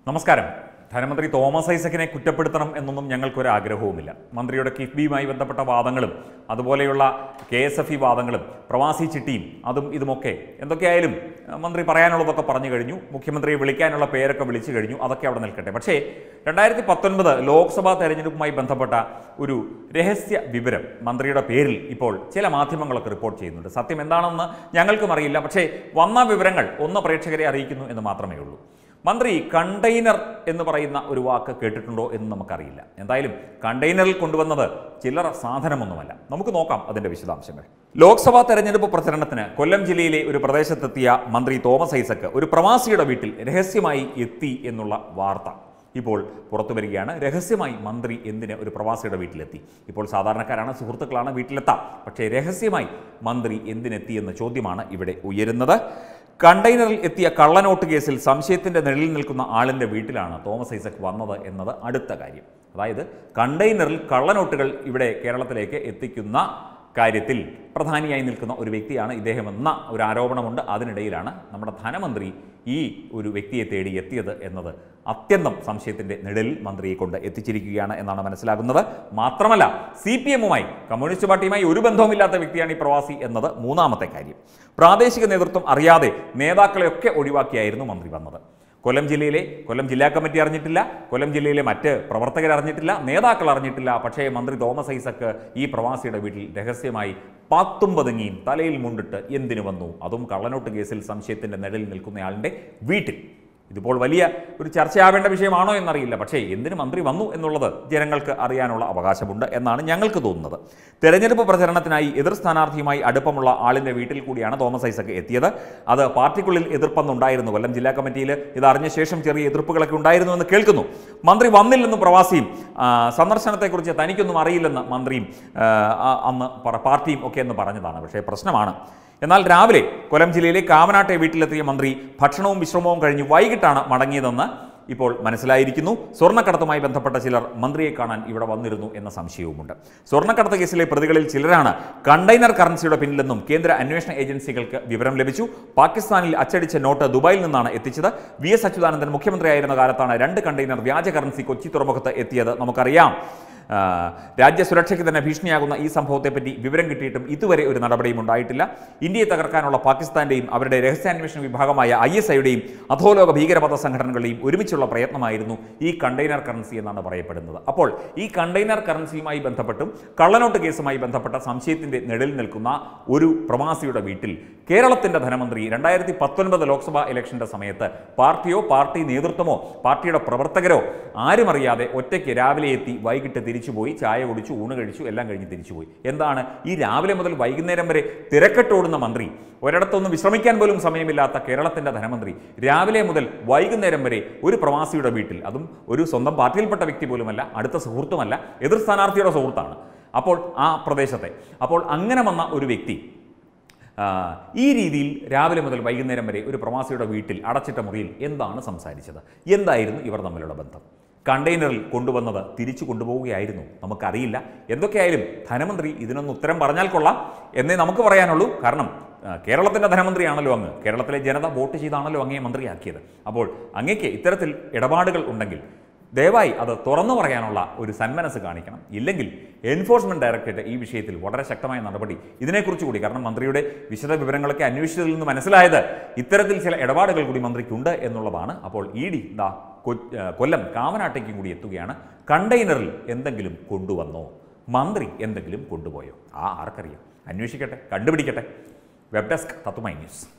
നമസ്കാരം ധനമന്ത്രി തോമസ് ഐസക്കിനെ കുറ്റപ്പെടുത്തണം എന്നൊന്നും ഞങ്ങൾക്കൊരു ആഗ്രഹവുമില്ല മന്ത്രിയുടെ കിഫ്ബിയുമായി ബന്ധപ്പെട്ട വാദങ്ങളും അതുപോലെയുള്ള കെ എസ് എഫ് ഇ വാദങ്ങളും പ്രവാസി ചിട്ടിയും അതും ഇതുമൊക്കെ എന്തൊക്കെയായാലും അഹ് മന്ത്രി പറയാനുള്ളതൊക്കെ പറഞ്ഞു കഴിഞ്ഞു മുഖ്യമന്ത്രിയെ വിളിക്കാനുള്ള പേരൊക്കെ വിളിച്ചു കഴിഞ്ഞു അതൊക്കെ അവിടെ നിൽക്കട്ടെ പക്ഷേ രണ്ടായിരത്തി പത്തൊൻപത് ലോക്സഭാ തെരഞ്ഞെടുപ്പുമായി ബന്ധപ്പെട്ട ഒരു രഹസ്യ വിവരം മന്ത്രിയുടെ പേരിൽ ഇപ്പോൾ ചില മാധ്യമങ്ങളൊക്കെ റിപ്പോർട്ട് ചെയ്യുന്നുണ്ട് സത്യം എന്താണെന്ന് ഞങ്ങൾക്കും അറിയില്ല പക്ഷേ വന്ന വിവരങ്ങൾ ഒന്ന് പ്രേക്ഷകരെ അറിയിക്കുന്നു എന്ന് മാത്രമേ ഉള്ളൂ മന്ത്രി കണ്ടെയ്നർ എന്ന് പറയുന്ന ഒരു വാക്ക് കേട്ടിട്ടുണ്ടോ എന്ന് നമുക്കറിയില്ല എന്തായാലും കണ്ടെയ്നറിൽ കൊണ്ടുവന്നത് ചില്ലറ സാധനമൊന്നുമല്ല നമുക്ക് നോക്കാം അതിന്റെ വിശദാംശങ്ങൾ ലോക്സഭാ തെരഞ്ഞെടുപ്പ് പ്രചരണത്തിന് കൊല്ലം ജില്ലയിലെ ഒരു പ്രദേശത്തെത്തിയ മന്ത്രി തോമസ് ഐസക്ക് ഒരു പ്രവാസിയുടെ വീട്ടിൽ രഹസ്യമായി എത്തി എന്നുള്ള വാർത്ത ഇപ്പോൾ പുറത്തു വരികയാണ് രഹസ്യമായി മന്ത്രി എന്തിന് ഒരു പ്രവാസിയുടെ വീട്ടിലെത്തി ഇപ്പോൾ സാധാരണക്കാരാണ് സുഹൃത്തുക്കളാണ് വീട്ടിലെത്താം പക്ഷേ രഹസ്യമായി മന്ത്രി എന്തിനെത്തി എന്ന ചോദ്യമാണ് ഇവിടെ ഉയരുന്നത് കണ്ടെയ്നറിൽ എത്തിയ കള്ളനോട്ട് കേസിൽ സംശയത്തിന്റെ നിഴലിൽ നിൽക്കുന്ന ആളിന്റെ വീട്ടിലാണ് തോമസ് ഐസക് വന്നത് എന്നത് അടുത്ത കാര്യം അതായത് കണ്ടെയ്നറിൽ കള്ളനോട്ടുകൾ ഇവിടെ കേരളത്തിലേക്ക് എത്തിക്കുന്ന കാര്യത്തിൽ പ്രധാനിയായി നിൽക്കുന്ന ഒരു വ്യക്തിയാണ് ഇദ്ദേഹം എന്ന ഒരു ആരോപണമുണ്ട് അതിനിടയിലാണ് നമ്മുടെ ധനമന്ത്രി ഈ ഒരു വ്യക്തിയെ തേടി എത്തിയത് എന്നത് അത്യന്തം സംശയത്തിന്റെ നിഴലിൽ മന്ത്രിയെ കൊണ്ട് എത്തിച്ചിരിക്കുകയാണ് എന്നാണ് മനസ്സിലാകുന്നത് മാത്രമല്ല സി പി എമ്മുമായി കമ്മ്യൂണിസ്റ്റ് പാർട്ടിയുമായി ഒരു ബന്ധവുമില്ലാത്ത വ്യക്തിയാണ് ഈ പ്രവാസി എന്നത് മൂന്നാമത്തെ കാര്യം പ്രാദേശിക നേതൃത്വം അറിയാതെ നേതാക്കളെയൊക്കെ ഒഴിവാക്കിയായിരുന്നു മന്ത്രി വന്നത് കൊല്ലം ജില്ലയിലെ കൊല്ലം ജില്ലാ കമ്മിറ്റി അറിഞ്ഞിട്ടില്ല കൊല്ലം ജില്ലയിലെ മറ്റ് പ്രവർത്തകർ അറിഞ്ഞിട്ടില്ല നേതാക്കൾ അറിഞ്ഞിട്ടില്ല പക്ഷേ മന്ത്രി തോമസ് ഐസക്ക് ഈ പ്രവാസിയുടെ വീട്ടിൽ രഹസ്യമായി പാത്തും പതുങ്ങിയും തലയിൽ മുണ്ടിട്ട് എന്തിനു വന്നു അതും കള്ളനോട്ട് കേസിൽ സംശയത്തിന്റെ നിഴലിൽ നിൽക്കുന്നയാളിന്റെ വീട്ടിൽ ഇതിപ്പോൾ വലിയ ഒരു ചർച്ചയാവേണ്ട വിഷയമാണോ എന്നറിയില്ല പക്ഷേ എന്തിന് മന്ത്രി വന്നു എന്നുള്ളത് ജനങ്ങൾക്ക് അറിയാനുള്ള അവകാശമുണ്ട് എന്നാണ് ഞങ്ങൾക്ക് തോന്നുന്നത് തെരഞ്ഞെടുപ്പ് പ്രചരണത്തിനായി എതിർ സ്ഥാനാർത്ഥിയുമായി അടുപ്പമുള്ള ആളിന്റെ വീട്ടിൽ കൂടിയാണ് തോമസ് ഐസക് എത്തിയത് അത് പാർട്ടിക്കുള്ളിൽ എതിർപ്പെന്നുണ്ടായിരുന്നു കൊല്ലം ജില്ലാ കമ്മിറ്റിയിൽ ഇത് അറിഞ്ഞ ശേഷം ചെറിയ എതിർപ്പുകളൊക്കെ ഉണ്ടായിരുന്നു എന്ന് കേൾക്കുന്നു മന്ത്രി വന്നില്ലെന്ന് പ്രവാസിയും ആ, സന്ദർശനത്തെക്കുറിച്ച് തനിക്കൊന്നും അറിയില്ലെന്ന് മന്ത്രിയും ആ, ആ, അന്ന് പറ- പാർട്ടിയും ഒക്കെ എന്ന് പറഞ്ഞതാണ് പക്ഷേ പ്രശ്നമാണ് എന്നാൽ രാവിലെ കൊല്ലം ജില്ലയിലെ കാമനാട്ടെ വീട്ടിലെത്തിയ മന്ത്രി ഭക്ഷണവും വിശ്രമവും കഴിഞ്ഞ് വൈകിട്ടാണ് മടങ്ങിയതെന്ന് ഇപ്പോൾ മനസ്സിലായിരിക്കുന്നു സ്വർണ്ണക്കടത്തുമായി ബന്ധപ്പെട്ട ചിലർ മന്ത്രിയെ കാണാൻ ഇവിടെ വന്നിരുന്നു എന്ന സംശയവുമുണ്ട് സ്വർണ്ണക്കടത്ത് കേസിലെ പ്രതികളിൽ ചിലരാണ് കണ്ടെയ്നർ കറൻസിയുടെ പിന്നിലെന്നും കേന്ദ്ര അന്വേഷണ ഏജൻസികൾക്ക് വിവരം ലഭിച്ചു പാകിസ്ഥാനിൽ അച്ചടിച്ച നോട്ട് ദുബായിൽ നിന്നാണ് എത്തിച്ചത് വി എസ് അച്യുതാനന്ദൻ മുഖ്യമന്ത്രിയായിരുന്ന കാലത്താണ് രണ്ട് കണ്ടെയ്നർ വ്യാജ കറൻസി കൊച്ചി തുറമുഖത്ത് എത്തിയത് നമുക്കറിയാം ആ, രാജ്യസുരക്ഷയ്ക്ക് തന്നെ ഭീഷണിയാകുന്ന ഈ സംഭവത്തെപ്പറ്റി വിവരം കിട്ടിയിട്ടും ഇതുവരെ ഒരു നടപടിയും ഉണ്ടായിട്ടില്ല ഇന്ത്യയെ തകർക്കാനുള്ള പാകിസ്ഥാന്റെയും അവരുടെ രഹസ്യാന്വേഷണ വിഭാഗമായ ഐ എസ് ഐയുടെയും അധോലോക ഭീകരമത സംഘടനകളുടെയും ഒരുമിച്ചുള്ള പ്രയത്നമായിരുന്നു ഈ കണ്ടെയ്നർ കറൻസി എന്നാണ് പറയപ്പെടുന്നത് അപ്പോൾ ഈ കണ്ടെയ്നർ കറൻസിയുമായി ബന്ധപ്പെട്ടും കള്ളനോട്ട് കേസുമായി ബന്ധപ്പെട്ട സംശയത്തിന്റെ നിഴലിൽ നിൽക്കുന്ന ഒരു പ്രവാസിയുടെ വീട്ടിൽ കേരളത്തിന്റെ ധനമന്ത്രി രണ്ടായിരത്തി പത്തൊൻപത് ലോക്സഭാ ഇലക്ഷന്റെ സമയത്ത് പാർട്ടിയോ പാർട്ടി നേതൃത്വമോ പാർട്ടിയുടെ പ്രവർത്തകരോ ആരും അറിയാതെ ഒറ്റയ്ക്ക് രാവിലെ എത്തി വൈകിട്ട് തിരിച്ചുപോയി ചായ കുടിച്ചു ഊണ് കഴിച്ചു എല്ലാം കഴിഞ്ഞ് തിരിച്ചുപോയി എന്താണ് ഈ രാവിലെ മുതൽ വൈകുന്നേരം വരെ തിരക്കെട്ടോടുന്ന മന്ത്രി ഒരിടത്തൊന്നും വിശ്രമിക്കാൻ പോലും സമയമില്ലാത്ത കേരളത്തിന്റെ ധനമന്ത്രി രാവിലെ മുതൽ വൈകുന്നേരം വരെ ഒരു പ്രവാസിയുടെ വീട്ടിൽ അതും ഒരു സ്വന്തം പാർട്ടിയിൽപ്പെട്ട വ്യക്തി പോലുമല്ല അടുത്ത സുഹൃത്തുമല്ല എതിർ സ്ഥാനാർത്ഥിയുടെ സുഹൃത്താണ് അപ്പോൾ ആ പ്രദേശത്തെ അപ്പോൾ അങ്ങനെ വന്ന ഒരു വ്യക്തി ആ, ഈ രീതിയിൽ രാവിലെ മുതൽ വൈകുന്നേരം വരെ ഒരു പ്രവാസിയുടെ വീട്ടിൽ അടച്ചിട്ട മുറിയിൽ എന്താണ് സംസാരിച്ചത് എന്തായിരുന്നു ഇവർ തമ്മിലുള്ള ബന്ധം കണ്ടെയ്നറിൽ കൊണ്ടുവന്നത് തിരിച്ചു കൊണ്ടുപോവുകയായിരുന്നു നമുക്കറിയില്ല എന്തൊക്കെയായാലും ധനമന്ത്രി ഇതിനൊന്ന് ഉത്തരം പറഞ്ഞാൽ കൊള്ളാം എന്നേ നമുക്ക് പറയാനുള്ളൂ കാരണം ആ, കേരളത്തിൻ്റെ ധനമന്ത്രിയാണല്ലോ അങ്ങ് കേരളത്തിലെ ജനത വോട്ട് ചെയ്താണല്ലോ അങ്ങേ മന്ത്രിയാക്കിയത് അപ്പോൾ അങ്ങേക്ക് ഇത്തരത്തിൽ ഇടപാടുകൾ ഉണ്ടെങ്കിൽ ദയവായി അത് തുറന്നു പറയാനുള്ള ഒരു സന്മനസ് കാണിക്കണം ഇല്ലെങ്കിൽ എൻഫോഴ്സ്മെന്റ് ഡയറക്ടറേറ്റ് ഈ വിഷയത്തിൽ വളരെ ശക്തമായ നടപടി ഇതിനെക്കുറിച്ച് കൂടി കാരണം മന്ത്രിയുടെ വിശദ വിവരങ്ങളൊക്കെ അന്വേഷിച്ചതിൽ നിന്ന് മനസ്സിലായത് ഇത്തരത്തിൽ ചില ഇടപാടുകൾ കൂടി മന്ത്രിക്കുണ്ട് എന്നുള്ളതാണ് അപ്പോൾ ഇ ഡി ദാ കൊ- ആ, കൊല്ലം കാമനാട്ടേക്കും കൂടി എത്തുകയാണ് കണ്ടെയ്നറിൽ എന്തെങ്കിലും കൊണ്ടുവന്നോ മന്ത്രി എന്തെങ്കിലും കൊണ്ടുപോയോ ആ ആർക്കറിയാം അന്വേഷിക്കട്ടെ കണ്ടുപിടിക്കട്ടെ വെബ് ഡെസ്ക് തത്തുമൈ ന്യൂസ്